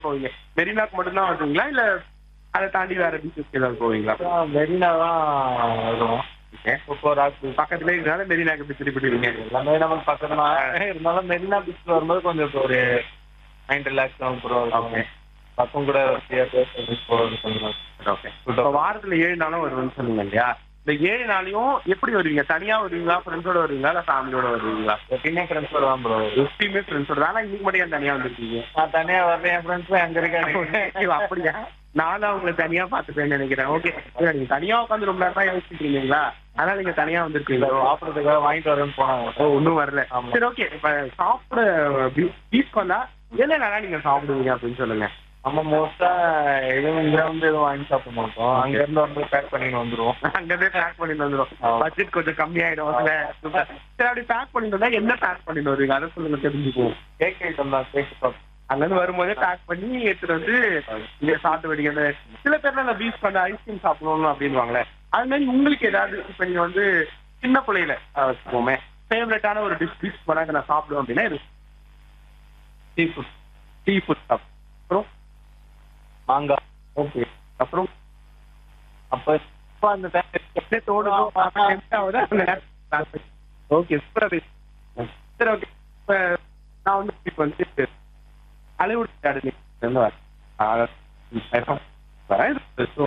போவீங்க மெரினாக்கு மட்டும்தான் வருவீங்களா இல்ல அதை தாண்டி வேற பீச்சஸ்க்கு ஏதாவது போவீங்களா மெரினா தான் வரும் ஓகே இப்போ ராக் பீச் பக்கத்துலேயே இருக்கிறனால மெரினாக்கு பீச் திருப்பிடுவீங்க எல்லாமே நமக்கு பக்கத்துல இருந்தாலும் மெரினா பீச் வரும்போது கொஞ்சம் இப்போ ஒரு மைண்ட் ரிலாக்ஸ் ஆகும் ப்ரோ ஓகே பக்கம் கூட ஃப்ரீயா பேசுறது போறது கொஞ்சம் ஓகே இப்போ வாரத்துல ஏழு நாளும் வருவேன்னு சொன்னீங்க இல்லையா இந்த ஏழு நாளையும் எப்படி வருவீங்க தனியா வருவீங்களா ஃப்ரெண்ட்ஸோட வருவீங்களா இல்ல ஃபேமிலியோட வருவீங்களா எப்பயுமே ஃப்ரெண்ட்ஸ் வருவான் ப்ரோ எப்பயுமே ஃப்ரெண்ட்ஸோட ஆனா இன்னைக்கு மட்டும் ஏன் தனியா வந்திருக்கீங்க நான் தனியா வரேன் என் ஃப்ரெண்ட்ஸும் அங்க இருக்காங்க ஐயோ, அப்படியா நானும் அவங்களை தனியா பாத்துப்பேன்னு நினைக்கிறேன் ஓகே நீங்க தனியா உட்காந்து ரொம்ப நேரம் தான் யோசிச்சுட்டு இருந்தீங்களா அதனால நீங்க தனியா வந்திருக்கீங்களோ சாப்பிட்றதுக்காக வாங்கிட்டு வரேன்னு போனாங்க ஓ இன்னும் வரல ஆமா. சரி ஓகே இப்ப சாப்பிட பீச் வந்தா என்னென்னலாம் நீங்க சாப்பிடுவீங்க அப்படின்னு சொல்லுங்க நம்ம மோஸ்டா எதுவும் இங்க வந்து எதுவும் வாங்கி சாப்பிட மாட்டோம் அங்க இருந்து வந்து பேக் பண்ணிட்டு வந்துருவோம் அங்கதே பேக் பண்ணிட்டு வந்துரும் ஆமா. பட்ஜெட் கொஞ்சம் கம்மியாயிடும் அதுல சரி அப்படி பேக் பண்ணிட்டு வந்தா என்ன பேக் பண்ணிட்டு வருவீங்க அதை சொல்லுங்க தெரிஞ்சுக்குவோம் கேக் ஐட்டம் தான் கேக் ஷாப் அங்க இருந்து வரும்போதே பேக் பண்ணி எடுத்துட்டு வந்து இங்க சாப்பிட்டு வெடிக்கிறது சில பேர்லாம் இந்த பீச் பண்ண ஐஸ்கிரீம் சாப்பிடணும் அப்படின்வாங்களே அது மாதிரி உங்களுக்கு ஏதாவது இப்ப நீங்க வந்து சின்ன பிள்ளையில அஹ், வச்சுக்கோமே ஃபேவரட்டான ஒரு டிஷ் பீச் போனாங்க நான் சாப்பிடுவேன் அப்படின்னா இது சீ ஃபுட் சீ ஃபுட் அப்புறம் மாங்காய் ஓகே அப்புறம் அப்ப இப்ப அந்த டைம் தோணுதோ ஓகே சூப்பர் சரி ஓகே இப்போ நான் வந்து இப்போ வந்து ஹாலிவுட் அகாடமி இருந்து வரேன் ஆ, வரேன் ஸோ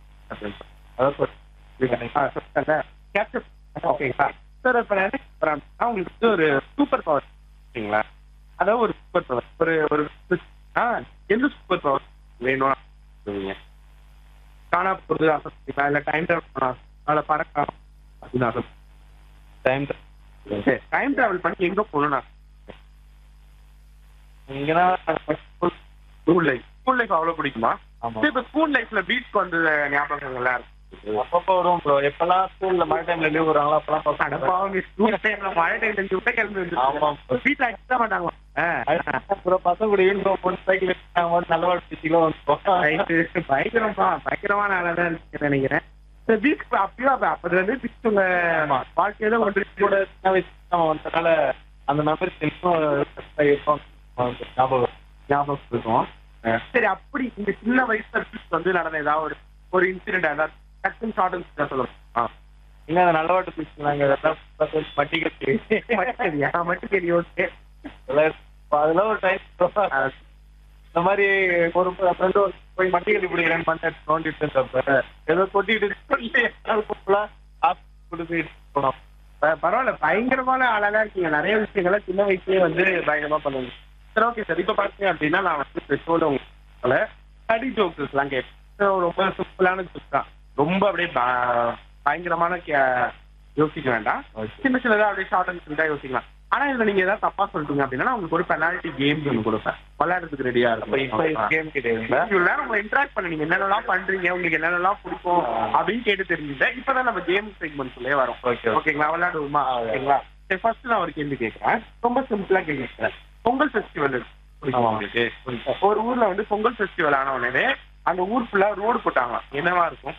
கேப்சர் ஓகேங்களா சார் இப்போ நான் என்ன சொல்றேன் அப்படின்னா, உங்களுக்கு வந்து ஒரு சூப்பர் பவர் ஓகேங்களா அதாவது ஒரு சூப்பர் பவர் ஒரு ஒரு ஆ எந்த சூப்பர் பவர் வேணும் சொல்லுவீங்க காணா போகிறது ஆசைப்பட்டீங்களா இல்லை டைம் ட்ராவல் பண்ண அதில் பறக்கலாம் அப்படின்னு ஆசை டைம் டைம் டிராவல் பண்ணி எங்க போகணும்னா இங்கன்னா ஸ்கூல் லைஃப் ஸ்கூல் லைஃப் அவ்வளவு பிடிக்குமா ஆமா சரி, இப்ப ஸ்கூல் லைஃப்ல பீச் வந்து ஞாபகங்கள்லாம் இருக்கு அப்பப்போ வரும் ப்ரோ எப்பெல்லாம் ஸ்கூல்ல மழை டைம்ல லீவ் விடுறாங்களோ அப்பெல்லாம் அட பசங்க பாவம், ஸ்கூல் டைம்ல மழை டைம் செஞ்சு விட்டா கிளம்பி வந்து ஆமா வீட்டுல அடிச்சா மாட்டாங்க ப்ரோ பசங்க கூட யூனிஃபார்ம் போட்டு சைக்கிள் எடுத்து நல்ல ஒரு பிச்சுக்கிலோ வந்துருவோம் பயங்கரமா பயங்கரமான ஆளாதான் இருக்கு நினைக்கிறேன் இந்த பீச் அப்பயும் அப்ப அப்பது வந்து பீச் உங்க ஆமா. வாழ்க்கையில ஒன்று கூட சின்ன வயசு நம்ம வந்ததால அந்த மெமரிஸ் இன்னும் இருக்கும் ஞாபகம் ஞாபகம் இருக்கும் சரி அப்படி இந்த சின்ன வயசுல பீச் வந்து நடந்த ஏதாவது ஒரு ஒரு இன்சிடென்ட் ஏதாவது டக்குன்னு ஷார்ட் சொல்லுங்க இங்க அந்த நல்லவாட்டு பீச் நாங்க இதெல்லாம் மட்டி கட்டி சரியா மட்டும் சரி ஓகே அதெல்லாம் ஒரு டைம் இந்த மாதிரி ஒரு ஃப்ரெண்டு போய் மட்டி கட்டி பிடிக்கிறேன்னு பண்ணிட்டு நோண்டிட்டு இருந்தப்ப ஏதோ கொட்டிட்டு சொல்லி கொடுத்து போனோம் ப- பரவாயில்ல பயங்கரமான ஆளாதான் இருக்கீங்க நிறைய விஷயங்களை சின்ன வயசுலயே வந்து பயங்கரமா பண்ணுங்க சரி ஓகே சார் இப்ப பாத்தீங்க அப்படின்னா நான் வந்து பெட்ரோல உங்களை ஸ்டடி ஜோக்ஸ் எல்லாம் கேட்பேன் So, ரொம்ப சிம்பிளான ஜோக்ஸ் தான் ரொம்ப அப்படியே ப- பயங்கரமான கே- யோசிக்க வேண்டாம் சின்ன சின்னதா அப்படியே ஷார்ட் அண்ட் ஸ்வீட்டா யோசிக்கலாம் ஆனா இதுல நீங்க ஏதாவது தப்பா சொல்லிட்டீங்க அப்படின்னா நான் உங்களுக்கு ஒரு பெனால்ட்டி கேம் ஒன்று கொடுப்பேன் விளையாடுறதுக்கு ரெடியா அப்ப இப்ப இருக்கும் கேம் கிடையாதுங்களா இவ்வளவு நேரம் உங்களை இன்டராக்ட் பண்ண நீங்க என்னென்னலாம் பண்றீங்க உங்களுக்கு என்னென்னலாம் பிடிக்கும் அப்படின்னு கேட்டு தெரிஞ்சுட்டேன் இப்பதான் நம்ம கேம் செக்மெண்ட்ஸ்லயே வரோம் ஓகே ஓகேங்களா விளையாடுவோமா ஓகேங்களா சரி ஃபர்ஸ்ட் நான் ஒரு கேள்வி கேட்கறேன் ரொம்ப சிம்பிளா கேட்கிறேன் பொங்கல் ஃபெஸ்டிவல் ஆமா. உங்களுக்கு ஒரு ஊர்ல வந்து பொங்கல் ஃபெஸ்டிவல் ஆன உடனே அந்த ஊர் ஃபுல்லா ரோடு போட்டாங்க என்னவா இருக்கும்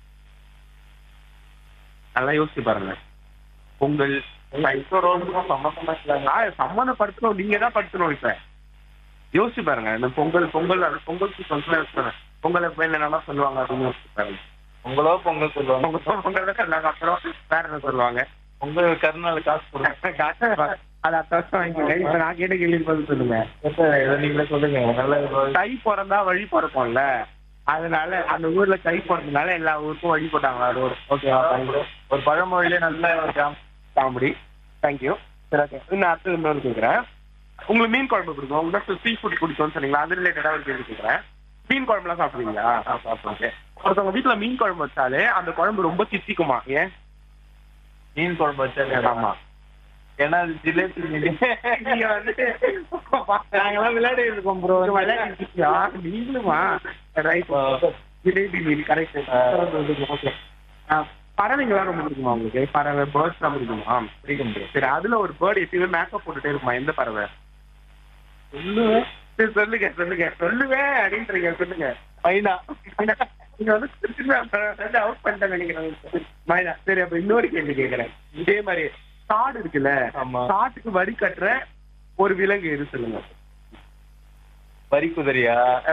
நல்லா யோசிச்சு பாருங்க பொங்கல் சம்மந்தமா இல்லைங்க ஆ, சம்மந்தப்படுத்தணும் நீங்க தான் படுத்தணும் இப்ப யோசிச்சு பாருங்க இந்த பொங்கல் பொங்கல் அது பொங்கல் சீசன்ஸ்ல யோசிச்சு பொங்கல் எப்ப என்னென்னலாம் சொல்லுவாங்க அப்படின்னு யோசிச்சு பாருங்க உங்களோ பொங்கல் சொல்லுவாங்க பொங்கல் பொங்கல் தான் சொல்லாங்க அப்புறம் வேற என்ன சொல்லுவாங்க உங்க கருநாள் காசு கொடுங்க அது அத்த வருஷம் வாங்கிக்கோங்க இப்ப நான் கேட்ட கேள்வி பதில் சொல்லுங்க இதை நீங்களே சொல்லுங்க நல்ல தை பிறந்தா வழி பிறக்கும்ல அதனால அந்த ஊர்ல தை பிறந்ததுனால எல்லா ஊருக்கும் வழி போட்டாங்க ரோடு ஓகே ஒரு பழமொழியிலே நல்ல ஒரு ஜாம் காமெடி தேங்க்யூ சரி ஓகே இன்னும் அடுத்து இன்னொரு கேட்குறேன் உங்களுக்கு மீன் குழம்பு பிடிக்கும் உங்களுக்கு சீ ஃபுட் பிடிக்கும்னு சொன்னீங்களா அது ரிலேட்டடாக ஒரு கேள்வி கேட்குறேன் மீன் குழம்புலாம் சாப்பிடுவீங்களா ஓகே ஒருத்தவங்க வீட்டில் மீன் குழம்பு வச்சாலே அந்த குழம்பு ரொம்ப தித்திக்குமா ஏன் மீன் குழம்பு வச்சா ஆமா ஏன்னா அது ஜிலேபி மீன் நீங்க வந்து நாங்கெல்லாம் விளையாடி இருக்கோம் ப்ரோ விளையாடியா? நீங்களுமா ரைட் ஜிலேபி மீன் கரெக்ட் ஓகே பறவைங்களாம் ரொம்ப பிடிக்குமா உங்களுக்கு பறவை பேர்ட்ஸ் தான் பிடிக்குமா பிடிக்கும் ப்ரோ சரி அதுல ஒரு பேர்டு எப்பயுமே மேக்கப் போட்டுட்டே இருக்குமா எந்த பறவை சொல்லுவேன் சரி சொல்லுங்க சொல்லுங்க சொல்லுவேன் அப்படின்றீங்க சொல்லுங்க மைனா நீங்க வந்து திருப்பி அவுட் பண்ணிட்டேன் நினைக்கிறேன் மைனா சரி அப்ப இன்னொரு கேள்வி கேட்கறேன் இதே மாதிரி காடு இருக்குல்ல ஆமா. காட்டுக்கு வரி கட்டுற ஒரு விலங்கு எது சொல்லுங்க வரி குதிரையா